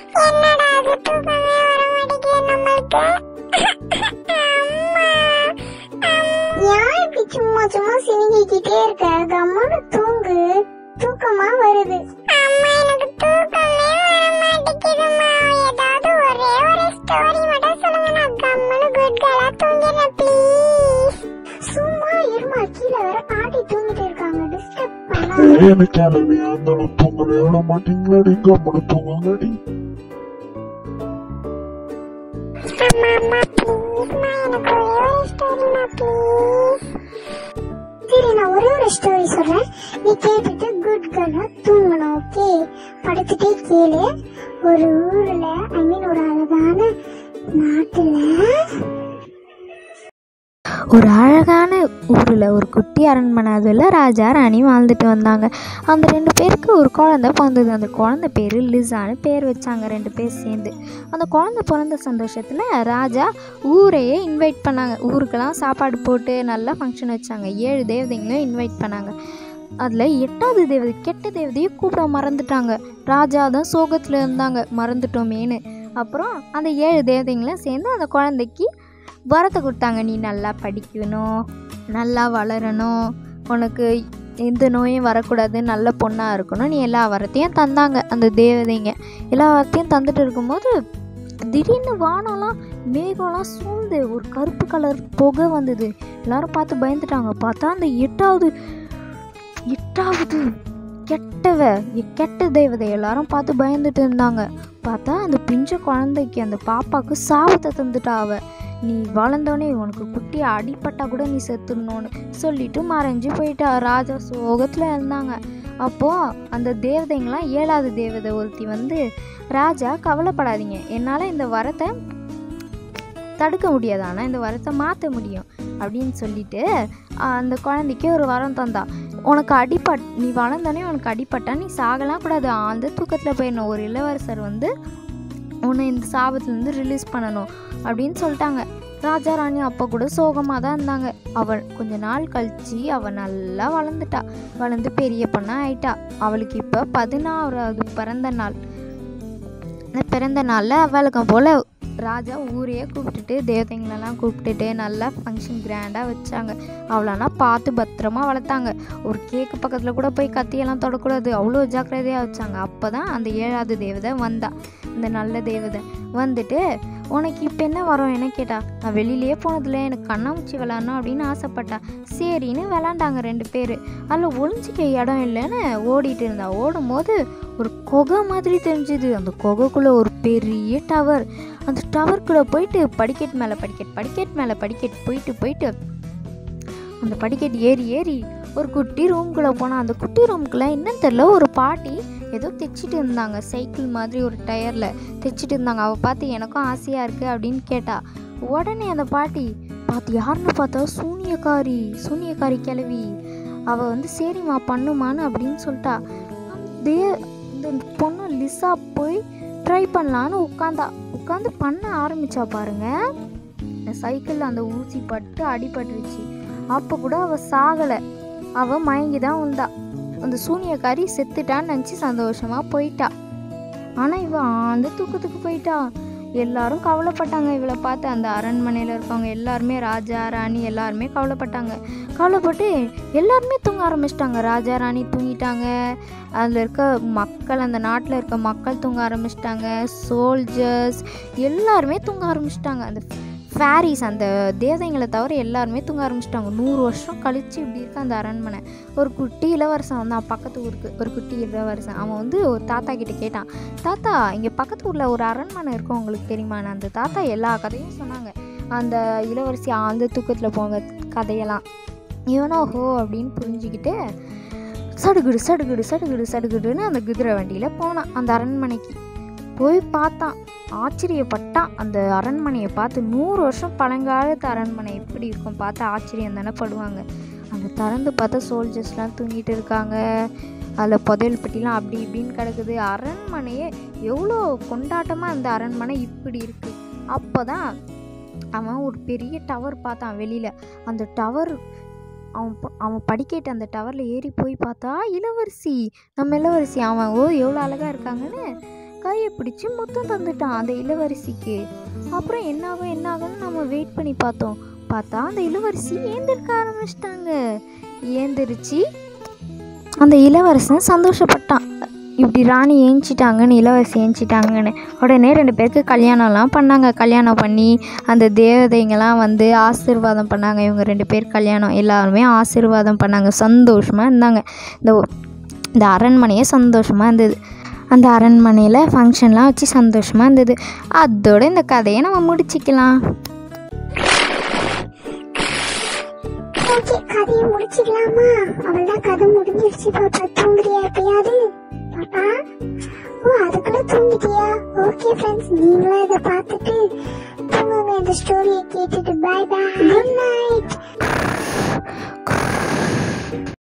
என்னடா அது தூக்கமே வர மாட்டேங்குது நம்மளுக்கு அம்மா ஏன் இப்படி சும்மா சும்மா சினிங்கிக்கிட்டே இருக்க கம்முன்னு தூங்கு தூக்கமா வருது அம்மா எனக்கு தூக்கமே வர மாட்டேங்குதுமா ஏதாவது ஒரே ஒரு ஸ்டோரி மட்டும் சொல்லுங்க நான் கம்முன்னு குட் கேர்லா தூங்கிடுறேன் ப்ளீஸ் சும்மா இருமா கீழே வேற பாட்டி தூங்கிட்டு இருக்காங்க டிஸ்டர்ப் பண்ணாத ஏன்னு கிளம்பி அந்த தூங்கல எவ்வளோ மாட்டீங்களாடி கம்மனு தூங்குங்கடி அம்மா அம்மா ப்ளீஸ்மா எனக்கு ஒரே ஒரு ஸ்டோரிமா ப்ளீஸ் சரி நான் ஒரே ஒரு ஸ்டோரி சொல்றேன் நீ கேட்டுட்டு குட் கன்னா தூங்கணும் ஓகே படுத்துட்டே கேளு ஒரு ஊர்ல ஐ மீன் ஒரு அழகான நாட்டுல ஒரு அழகான ஊரில் ஒரு குட்டி அரண்மனை அதில் ராஜா ராணி வாழ்ந்துட்டு வந்தாங்க அந்த ரெண்டு பேருக்கு ஒரு குழந்தை பிறந்தது அந்த குழந்தை பேர் லிசான்னு பேர் வச்சாங்க ரெண்டு பேர் சேர்ந்து அந்த குழந்தை பிறந்த சந்தோஷத்தில் ராஜா ஊரையே இன்வைட் பண்ணாங்க ஊருக்கெல்லாம் சாப்பாடு போட்டு நல்லா ஃபங்க்ஷன் வச்சாங்க ஏழு தேவதைங்களும் இன்வைட் பண்ணாங்க அதில் எட்டாவது தேவதை கெட்ட தேவதையை கூப்பிட மறந்துட்டாங்க ராஜா தான் சோகத்தில் இருந்தாங்க மறந்துட்டோமேன்னு அப்புறம் அந்த ஏழு தேவதைங்களும் சேர்ந்து அந்த குழந்தைக்கு வரத்தை கொடுத்தாங்க நீ நல்லா படிக்கணும் நல்லா வளரணும் உனக்கு எந்த நோயும் வரக்கூடாது நல்ல பொண்ணாக இருக்கணும் நீ எல்லா வரத்தையும் தந்தாங்க அந்த தேவதைங்க எல்லா வரத்தையும் தந்துட்டு இருக்கும்போது திடீர்னு வானம்லாம் மேகம்லாம் சூழ்ந்து ஒரு கருப்பு கலர் புகை வந்தது எல்லாரும் பார்த்து பயந்துட்டாங்க பார்த்தா அந்த எட்டாவது எட்டாவது கெட்டவ எ- கெட்ட தேவதை எல்லாரும் பார்த்து பயந்துட்டு இருந்தாங்க பார்த்தா அந்த பிஞ்ச குழந்தைக்கு அந்த பாப்பாவுக்கு சாபத்தை தந்துட்டா அவ நீ வளர்ந்தோடனே உனக்கு குட்டி அடிப்பட்டா கூட நீ செத்துடணும்னு சொல்லிட்டு மறைஞ்சு போயிட்டா ராஜா சோகத்தில் இருந்தாங்க அப்போது அந்த தேவதைங்களாம் ஏழாவது தேவதை ஒருத்தி வந்து ராஜா கவலைப்படாதீங்க என்னால் இந்த வரத்தை தடுக்க முடியாது ஆனால் இந்த வரத்தை மாற்ற முடியும் அப்படின்னு சொல்லிட்டு ஆஹ், அந்த குழந்தைக்கு ஒரு வரம் தந்தா உனக்கு அடிபட் நீ வளர்ந்தோடனே உனக்கு அடிபட்டா நீ சாகலாம் கூடாது அந்த தூக்கத்தில் போயிடணும் ஒரு இளவரசர் வந்து உன்னை இந்த சாபத்துலேருந்து ரிலீஸ் பண்ணணும் அப்படின்னு சொல்லிட்டாங்க ராஜா ராணி அப்போ கூட சோகமாக தான் இருந்தாங்க அவள் கொஞ்ச நாள் கழிச்சு அவள் நல்லா வளர்ந்துட்டா வளர்ந்து பெரிய பொண்ணா ஆயிட்டா அவளுக்கு இப்போ பதினாறாவது பிறந்த நாள் அந்த பிறந்த நாளில் அவளுக்கு போல் ராஜா ஊரையே கூப்பிட்டுட்டு தேவதைங்களெல்லாம் கூப்பிட்டுட்டு நல்லா ஃபங்க்ஷன் கிராண்டாக வச்சாங்க அவளானா பார்த்து பத்திரமா வளர்த்தாங்க ஒரு கேக்கு பக்கத்தில் கூட போய் கத்தியெல்லாம் தொடக்கூடாது அவ்வளோ ஜாக்கிரதையாக வச்சாங்க அப்போ தான் அந்த ஏழாவது தேவதை வந்தா இந்த நல்ல தேவதை வந்துட்டு உனக்கு இப்போ என்ன வரும் என்ன கேட்டா நான் வெளியிலேயே போனதில்ல எனக்கு கண்ணாமூச்சி விளாட்ணும் அப்படின்னு ஆசைப்பட்டா சரின்னு விளாண்டாங்க ரெண்டு பேர் அதில் ஒளிஞ்சிக்க இடம் இல்லைன்னு ஓடிட்டு இருந்தா ஓடும்போது ஒரு குகை மாதிரி தெரிஞ்சுது அந்த குகைக்குள்ளே ஒரு பெரிய டவர் அந்த டவருக்குள்ளே போயிட்டு படிக்கட் மேலே படிக்கட் படிக்கட் மேலே படிக்கட் போயிட்டு போயிட்டு அந்த படிக்கட் ஏறி ஏறி ஒரு குட்டி ரூம்குள்ளே போனால் அந்த குட்டி ரூம்குள்ளே என்னன்னு தெரில ஒரு பாட்டி ஏதோ தைச்சிட்டு இருந்தாங்க சைக்கிள் மாதிரி ஒரு டயரில் தைச்சிட்டு இருந்தாங்க அவள் பார்த்து எனக்கும் ஆசையாக இருக்குது அப்படின்னு கேட்டா உடனே அந்த பாட்டி பார்த்து யாருன்னு பார்த்தா சூனியக்காரி சூனியக்காரி கிளவி அவள் வந்து சரிம்மா பண்ணுமான்னு அப்படின்னு சொல்லிட்டா தே இந்த பொண்ணு லிசா போய் ட்ரை பண்ணலான்னு உட்காந்தா உட்காந்து பண்ண ஆரம்பிச்சா பாருங்க இந்த சைக்கிளில் அந்த ஊசி பட்டு அடிபட்டுருச்சு அப்போ கூட அவள் சாகலை அவள் மயங்கி தான் உண்டா அந்த சூனியக்காரி செத்துட்டான்னு நினச்சி சந்தோஷமாக போயிட்டா ஆனால் இவ அந்த தூக்கத்துக்கு போயிட்டா எல்லாரும் கவலைப்பட்டாங்க இவளை பார்த்து அந்த அரண்மனையில் இருக்கவங்க எல்லாருமே ராஜா ராணி எல்லாருமே கவலைப்பட்டாங்க கவலைப்பட்டு எல்லாருமே தூங்க ஆரம்பிச்சிட்டாங்க ராஜா ராணி தூங்கிட்டாங்க அதில் இருக்க மக்கள் அந்த நாட்டில் இருக்க மக்கள் தூங்க ஆரம்பிச்சிட்டாங்க சோல்ஜர்ஸ் எல்லாருமே தூங்க ஆரம்பிச்சிட்டாங்க அந்த ஃபேரிஸ் அந்த தேவதைங்களை தவிர எல்லாருமே தூங்க ஆரம்பிச்சிட்டாங்க நூறு வருஷம் கழிச்சு இப்படி இருக்க அந்த அரண்மனை ஒரு குட்டி இளவரசன் வந்தான் பக்கத்து ஊருக்கு ஒரு குட்டி இளவரசன் அவன் வந்து ஒரு தாத்தா கிட்ட கேட்டான் தாத்தா இங்கே பக்கத்து ஊரில் ஒரு அரண்மனை இருக்கும் உங்களுக்கு தெரியுமான்னு அந்த தாத்தா எல்லா கதையும் சொன்னாங்க அந்த இளவரசி ஆழ்ந்த தூக்கத்தில் போங்க கதையெல்லாம் இவனோ ஹோ அப்படின்னு புரிஞ்சுக்கிட்டு சடுகுடு சடுகுடு சடுகுடு சடுகுடுன்னு அந்த குதிரை வண்டியில் போனான் அந்த அரண்மனைக்கு போய் பார்த்தான் ஆச்சரியப்பட்டான் அந்த அரண்மனையை பார்த்து நூறு வருஷம் பழங்காலத்து அரண்மனை எப்படி இருக்கும் பார்த்து ஆச்சரியம் தானே படுவாங்க அந்த திறந்து பார்த்தா சோல்ஜர்ஸ்லாம் தூங்கிட்டு இருக்காங்க அதில் புதையல் பெட்டிலாம் அப்படி இப்படின்னு கிடக்குது அரண்மனையே எவ்வளோ கொண்டாட்டமாக அந்த அரண்மனை இப்படி இருக்குது அப்போ தான் அவன் ஒரு பெரிய டவர் பார்த்தான் வெளியில் அந்த டவர் அவன் ப- அவன் படிக்கட்டு அந்த டவரில் ஏறி போய் பார்த்தா இளவரசி நம்ம இளவரசி அவன் ஓ எவ்வளோ அழகாக இருக்காங்கன்னு கையை பிடிச்சி முத்தம் தந்துட்டான் அந்த இளவரசிக்கு அப்புறம் என்னாகும் என்னாகும்னு நம்ம வெயிட் பண்ணி பார்த்தோம் பார்த்தா அந்த இளவரசி ஏந்திருக்க ஆரம்பிச்சிட்டாங்க ஏந்திரிச்சு அந்த இளவரசன் சந்தோஷப்பட்டான் இப்படி ராணி ஏஞ்சிட்டாங்கன்னு இளவரசி ஏஞ்சிட்டாங்கன்னு உடனே ரெண்டு பேருக்கு கல்யாணம்லாம் பண்ணாங்க கல்யாணம் பண்ணி அந்த தேவதைங்கெல்லாம் வந்து ஆசீர்வாதம் பண்ணாங்க இவங்க ரெண்டு பேர் கல்யாணம் எல்லாருமே ஆசீர்வாதம் பண்ணாங்க சந்தோஷமாக இருந்தாங்க இந்த ஒ- இந்த அரண்மனையே சந்தோஷமாக இருந்தது அந்த அரண்மனையில் ஃபங்க்ஷன்லாம் வச்சு சந்தோஷமாக இருந்தது அதோட இந்த கதையை நம்ம முடிச்சிக்கலாம் ஓகே கதையை முடிச்சிடலாமா அவள்தான் கதை முடிஞ்சிருச்சு பாப்பா தூங்குறியா எப்பயாவது பாப்பா ஓ அதுக்குள்ள தூங்கிட்டியா ஓகே ஃப்ரெண்ட்ஸ் நீங்களும் இதை பார்த்துட்டு தூங்குங்க இந்த ஸ்டோரியை கேட்டுட்டு பை பை குட் நைட்